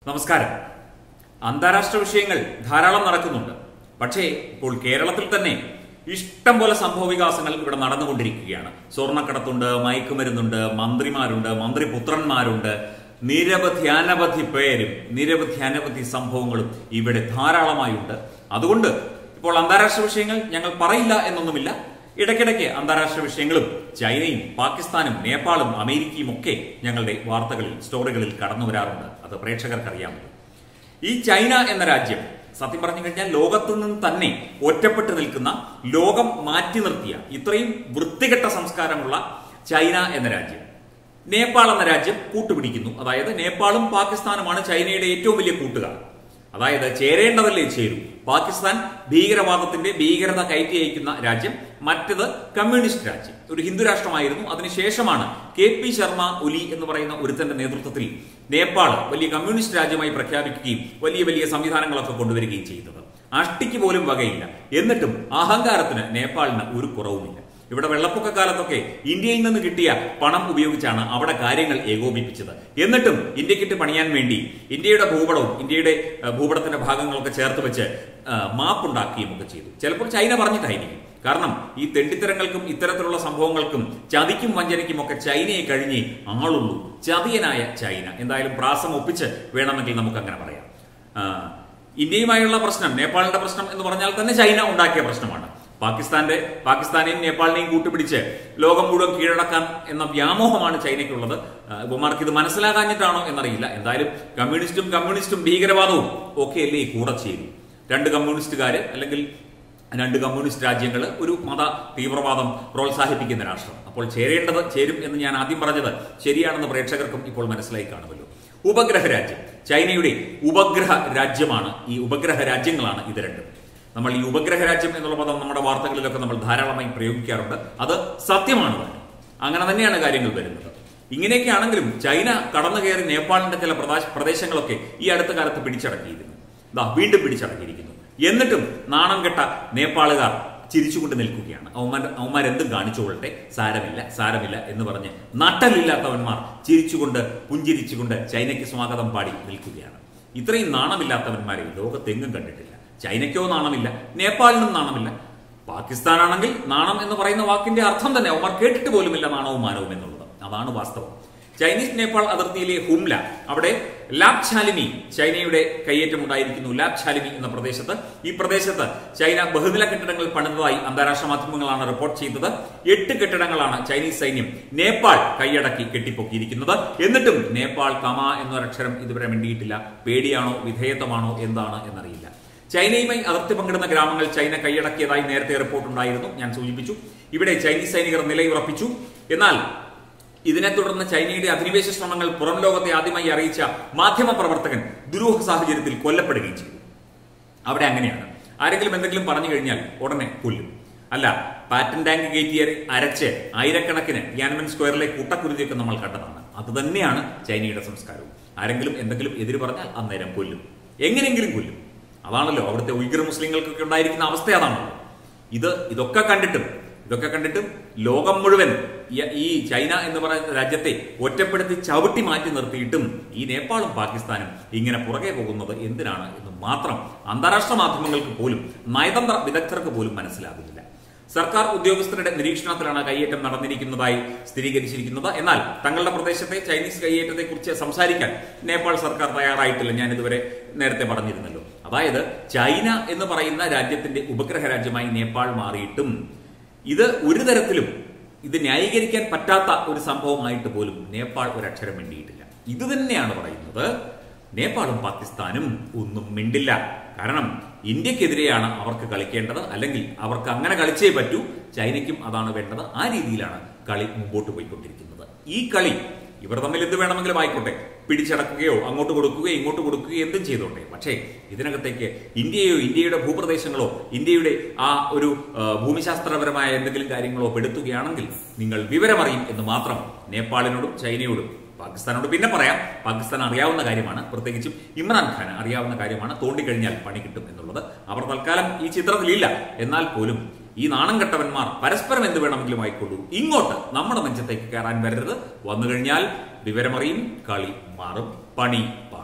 നമസ്കാരം അന്താരാഷ്ട്ര വിഷയങ്ങൾ ധാരാളം നടക്കുന്നുണ്ട് പക്ഷേ ഇപ്പോൾ കേരളത്തിൽ തന്നെ ഇഷ്ടം പോലെ സംഭവ വികാസങ്ങൾ ഇവിടെ നടന്നുകൊണ്ടിരിക്കുകയാണ് സ്വർണ്ണക്കടത്തുണ്ട് മയക്കുമരുന്നുണ്ട് മന്ത്രിമാരുണ്ട് മന്ത്രിപുത്രന്മാരുണ്ട് നിരവധി അനവധി പേരും നിരവധി അനവധി സംഭവങ്ങളും ഇവിടെ ധാരാളമായുണ്ട് അതുകൊണ്ട് ഇപ്പോൾ അന്താരാഷ്ട്ര വിഷയങ്ങൾ ഞങ്ങൾ പറയില്ല എന്നൊന്നുമില്ല ഇടയ്ക്കിടയ്ക്ക് അന്താരാഷ്ട്ര വിഷയങ്ങളും ചൈനയും പാകിസ്ഥാനും നേപ്പാളും അമേരിക്കയും ഒക്കെ ഞങ്ങളുടെ വാർത്തകളിൽ സ്റ്റോറികളിൽ കടന്നു വരാറുണ്ട് അത് പ്രേക്ഷകർക്ക് അറിയാമല്ലോ ഈ ചൈന എന്ന രാജ്യം സത്യം പറഞ്ഞു കഴിഞ്ഞാൽ ലോകത്തു നിന്ന് തന്നെ ഒറ്റപ്പെട്ടു നിൽക്കുന്ന ലോകം മാറ്റി നിർത്തിയ ഇത്രയും വൃത്തികെട്ട സംസ്കാരമുള്ള ചൈന എന്ന രാജ്യം നേപ്പാൾ എന്ന രാജ്യം കൂട്ടുപിടിക്കുന്നു അതായത് നേപ്പാളും പാകിസ്ഥാനുമാണ് ചൈനയുടെ ഏറ്റവും വലിയ കൂട്ടുകാർ അതായത് ചേരേണ്ടതല്ലേ ചേരൂ പാകിസ്ഥാൻ ഭീകരവാദത്തിന്റെ ഭീകരത കയറ്റി അയക്കുന്ന രാജ്യം മറ്റത് കമ്മ്യൂണിസ്റ്റ് രാജ്യം ഒരു ഹിന്ദു രാഷ്ട്രമായിരുന്നു അതിനുശേഷമാണ് കെ പി ശർമ്മ ഒലി എന്ന് പറയുന്ന ഒരുത്തന്റെ നേതൃത്വത്തിൽ നേപ്പാൾ വലിയ കമ്മ്യൂണിസ്റ്റ് രാജ്യമായി പ്രഖ്യാപിക്കുകയും വലിയ വലിയ സംവിധാനങ്ങളൊക്കെ കൊണ്ടുവരികയും ചെയ്തത് അഷ്ടിക്ക് പോലും വകയില്ല എന്നിട്ടും അഹങ്കാരത്തിന് നേപ്പാളിന് ഒരു കുറവുമില്ല ഇവിടെ വെള്ളപ്പൊക്ക കാലത്തൊക്കെ ഇന്ത്യയിൽ നിന്ന് കിട്ടിയ പണം ഉപയോഗിച്ചാണ് അവിടെ കാര്യങ്ങൾ ഏകോപിപ്പിച്ചത് എന്നിട്ടും ഇന്ത്യക്കിട്ട് പണിയാൻ വേണ്ടി ഇന്ത്യയുടെ ഭൂപടവും ഇന്ത്യയുടെ ഏഹ്, ഭൂപടത്തിന്റെ ഭാഗങ്ങളൊക്കെ ചേർത്ത് വെച്ച് ഏഹ്, മാപ്പുണ്ടാക്കുകയും ഒക്കെ ചെയ്തു ചിലപ്പോൾ ചൈന പറഞ്ഞിട്ടായിരിക്കും കാരണം ഈ തെണ്ടിത്തരങ്ങൾക്കും ഇത്തരത്തിലുള്ള സംഭവങ്ങൾക്കും ചതിക്കും വഞ്ചനയ്ക്കും ഒക്കെ ചൈനയെ കഴിഞ്ഞേ ആളുള്ളൂ ചതിയനായ ചൈന എന്തായാലും പ്രാസം ഒപ്പിച്ച് വേണമെങ്കിൽ നമുക്ക് അങ്ങനെ പറയാം ആ, ഇന്ത്യയുമായുള്ള പ്രശ്നം നേപ്പാളിന്റെ പ്രശ്നം എന്ന് പറഞ്ഞാൽ തന്നെ ചൈന ഉണ്ടാക്കിയ പ്രശ്നമാണ് പാകിസ്ഥാന്റെ പാകിസ്ഥാനെയും നേപ്പാളിനെയും കൂട്ടുപിടിച്ച് ലോകം മുഴുവൻ കീഴടക്കാൻ എന്ന വ്യാമോഹമാണ് ചൈനയ്ക്കുള്ളത് ആ, ഇവന്മാർക്ക് ഇത് മനസ്സിലാകാഞ്ഞിട്ടാണോ എന്നറിയില്ല എന്തായാലും കമ്മ്യൂണിസ്റ്റും കമ്മ്യൂണിസ്റ്റും ഭീകരവാദവും ഒക്കെ അല്ലേ ഈ കൂടെ ചെയ്തു രണ്ട് കമ്മ്യൂണിസ്റ്റുകാര് അല്ലെങ്കിൽ രണ്ട് കമ്മ്യൂണിസ്റ്റ് രാജ്യങ്ങൾ ഒരു മത തീവ്രവാദം പ്രോത്സാഹിപ്പിക്കുന്ന രാഷ്ട്രം അപ്പോൾ ചേരേണ്ടത് ചേരും എന്ന് ഞാൻ ആദ്യം പറഞ്ഞത് ശരിയാണെന്ന് പ്രേക്ഷകർക്കും ഇപ്പോൾ മനസ്സിലായി കാണുമല്ലോ ഉപഗ്രഹ രാജ്യം ചൈനയുടെ ഉപഗ്രഹ രാജ്യമാണ് ഈ ഉപഗ്രഹ രാജ്യങ്ങളാണ് ഇത് രണ്ടും നമ്മൾ ഈ ഉപഗ്രഹ രാജ്യം എന്നുള്ള പദം നമ്മുടെ വാർത്തകളിലൊക്കെ നമ്മൾ ധാരാളമായി പ്രയോഗിക്കാറുണ്ട് അത് സത്യമാണ് തന്നെ അങ്ങനെ തന്നെയാണ് കാര്യങ്ങൾ വരുന്നത് ഇങ്ങനെയൊക്കെ ആണെങ്കിലും ചൈന കടന്നു കയറി നേപ്പാളിന്റെ ചില പ്രദേശ- പ്രദേശങ്ങളൊക്കെ ഈ അടുത്ത കാലത്ത് പിടിച്ചടക്കിയിരുന്നു ദാ വീണ്ടും പിടിച്ചടക്കിയിരിക്കുന്നു എന്നിട്ടും നാണം കെട്ട നേപ്പാളുകാർ ചിരിച്ചുകൊണ്ട് നിൽക്കുകയാണ് അവന്മാർ അവന്മാർ എന്തും കാണിച്ചുകൊള്ളട്ടെ സാരമില്ല സാരമില്ല എന്ന് പറഞ്ഞ് നട്ടലില്ലാത്തവന്മാർ ചിരിച്ചുകൊണ്ട് പുഞ്ചിരിച്ചുകൊണ്ട് ചൈനയ്ക്ക് സ്വാഗതം പാടി നിൽക്കുകയാണ് ഇത്രയും നാണമില്ലാത്തവന്മാരെ ലോകത്തെങ്ങും കണ്ടിട്ടില്ല ചൈനയ്ക്കോ നാണമില്ല നേപ്പാളിനും നാണമില്ല പാകിസ്ഥാനാണെങ്കിൽ നാണം എന്ന് പറയുന്ന വാക്കിന്റെ അർത്ഥം തന്നെ അവന്മാർ കേട്ടിട്ട് പോലുമില്ല നാണവും മാനവും എന്നുള്ളത് അതാണ് വാസ്തവം ചൈനീസ് നേപ്പാൾ അതിർത്തിയിലെ ഹുംല അവിടെ ലാബ് ഛാലിമി ചൈനയുടെ കയ്യേറ്റം ഉണ്ടായിരിക്കുന്നു ലാബ് ഛാലിമി എന്ന പ്രദേശത്ത് ഈ പ്രദേശത്ത് ചൈന ബഹുനില കെട്ടിടങ്ങൾ പണിതതായി അന്താരാഷ്ട്ര മാധ്യമങ്ങളാണ് റിപ്പോർട്ട് ചെയ്തത് എട്ട് കെട്ടിടങ്ങളാണ് ചൈനീസ് സൈന്യം നേപ്പാൾ കൈയടക്കി കെട്ടിപ്പൊക്കിയിരിക്കുന്നത് എന്നിട്ടും നേപ്പാൾ കമ എന്നൊരക്ഷരം ഇതുവരെ മിണ്ടിയിട്ടില്ല പേടിയാണോ വിധേയത്വമാണോ എന്താണ് എന്നറിയില്ല ചൈനയുമായി അതിർത്തി പങ്കിടുന്ന ഗ്രാമങ്ങൾ ചൈന കൈയടക്കിയതായി നേരത്തെ റിപ്പോർട്ടുണ്ടായിരുന്നു ഞാൻ സൂചിപ്പിച്ചു ഇവിടെ ചൈനീസ് സൈനികർ നിലയുറപ്പിച്ചു എന്നാൽ ഇതിനെ തുടർന്ന് ചൈനയുടെ അധിനിവേശ ശ്രമങ്ങൾ പുറം ലോകത്തെ ആദ്യമായി അറിയിച്ച മാധ്യമ പ്രവർത്തകൻ ദുരൂഹ സാഹചര്യത്തിൽ കൊല്ലപ്പെടുകയും ചെയ്തു അവിടെ അങ്ങനെയാണ് ആരെങ്കിലും എന്തെങ്കിലും പറഞ്ഞു കഴിഞ്ഞാൽ ഉടനെ കൊല്ലും അല്ല പാറ്റൻ ടാങ്ക് കയറ്റി അരച്ച് ആയിരക്കണക്കിന് യാൻമൻ സ്ക്വയറിലെ കൂട്ടക്കുരുതിയൊക്കെ നമ്മൾ കണ്ടതാണ് അത് തന്നെയാണ് ചൈനയുടെ സംസ്കാരവും ആരെങ്കിലും എന്തെങ്കിലും എതിര് പറഞ്ഞാൽ അന്നേരം കൊല്ലും എങ്ങനെയെങ്കിലും കൊല്ലും അതാണല്ലോ അവിടുത്തെ ഉയ്ഗർ മുസ്ലിങ്ങൾക്കൊക്കെ ഉണ്ടായിരിക്കുന്ന അവസ്ഥ അതാണല്ലോ ഇത് ഇതൊക്കെ കണ്ടിട്ടും ഇതൊക്കെ കണ്ടിട്ടും ലോകം മുഴുവൻ ഈ- ഈ ചൈന എന്ന് പറയുന്ന രാജ്യത്തെ ഒറ്റപ്പെടുത്തി ചവിട്ടി മാറ്റി നിർത്തിയിട്ടും ഈ നേപ്പാളും പാകിസ്ഥാനും ഇങ്ങനെ പുറകെ പോകുന്നത് എന്തിനാണ് എന്ന് മാത്രം അന്താരാഷ്ട്ര മാധ്യമങ്ങൾക്ക് പോലും നയതന്ത്ര വിദഗ്ധർക്ക് പോലും മനസ്സിലാകുന്നില്ല സർക്കാർ ഉദ്യോഗസ്ഥരുടെ നിരീക്ഷണത്തിലാണ് കയ്യേറ്റം നടന്നിരിക്കുന്നതായി സ്ഥിരീകരിച്ചിരിക്കുന്നത് എന്നാൽ തങ്ങളുടെ പ്രദേശത്തെ ചൈനീസ് കയ്യേറ്റത്തെക്കുറിച്ച് സംസാരിക്കാൻ നേപ്പാൾ സർക്കാർ തയ്യാറായിട്ടില്ല ഞാൻ ഇതുവരെ നേരത്തെ പറഞ്ഞിരുന്നല്ലോ അതായത് ചൈന എന്ന് പറയുന്ന രാജ്യത്തിന്റെ ഉപഗ്രഹ രാജ്യമായി നേപ്പാൾ മാറിയിട്ടും ഇത് ഒരു തരത്തിലും ഇത് ന്യായീകരിക്കാൻ പറ്റാത്ത ഒരു സംഭവമായിട്ട് പോലും നേപ്പാൾ ഒരക്ഷരം മിണ്ടിയിട്ടില്ല ഇത് തന്നെയാണ് പറയുന്നത് നേപ്പാളും പാകിസ്ഥാനും ഒന്നും മിണ്ടില്ല കാരണം ഇന്ത്യക്കെതിരെയാണ് അവർക്ക് കളിക്കേണ്ടത് അല്ലെങ്കിൽ അവർക്ക് അങ്ങനെ കളിച്ചേ പറ്റൂ ചൈനയ്ക്കും അതാണ് വേണ്ടത് ആ രീതിയിലാണ് കളി മുമ്പോട്ട് പോയിക്കൊണ്ടിരിക്കുന്നത് ഈ കളി ഇവർ തമ്മിൽ എന്ത് വേണമെങ്കിലും ആയിക്കോട്ടെ പിടിച്ചടക്കുകയോ അങ്ങോട്ട് കൊടുക്കുകയോ ഇങ്ങോട്ട് കൊടുക്കുകയോ എന്തും ചെയ്തോട്ടെ പക്ഷേ ഇതിനകത്തേക്ക് ഇന്ത്യയോ ഇന്ത്യയുടെ ഭൂപ്രദേശങ്ങളോ ഇന്ത്യയുടെ ആ ഒരു ആ, ഭൂമിശാസ്ത്രപരമായ എന്തെങ്കിലും കാര്യങ്ങളോ പെടുത്തുകയാണെങ്കിൽ നിങ്ങൾ വിവരമറിയും എന്ന് മാത്രം നേപ്പാളിനോടും ചൈനയോടും പാകിസ്ഥാനോട് പിന്നെ പറയാം പാകിസ്ഥാൻ അറിയാവുന്ന കാര്യമാണ് പ്രത്യേകിച്ചും ഇമ്രാൻഖാൻ അറിയാവുന്ന കാര്യമാണ് തോണ്ടിക്കഴിഞ്ഞാൽ പണി കിട്ടും എന്നുള്ളത് അവർ തൽക്കാലം ഈ ചിത്രത്തിലില്ല എന്നാൽ പോലും ഈ നാണം കെട്ടവന്മാർ പരസ്പരം എന്ത് വേണമെങ്കിലും ആയിക്കൊള്ളൂ ഇങ്ങോട്ട് നമ്മുടെ നെഞ്ചത്തേക്ക് കയറാൻ വരരുത് വന്നു കഴിഞ്ഞാൽ വിവരമറിയും കളി മാറും പണി പാടും അത്ര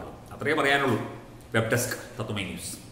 അത്രേ പറയാനുള്ളൂ വെബ് ഡെസ്ക് തത്വമൈ ന്യൂസ്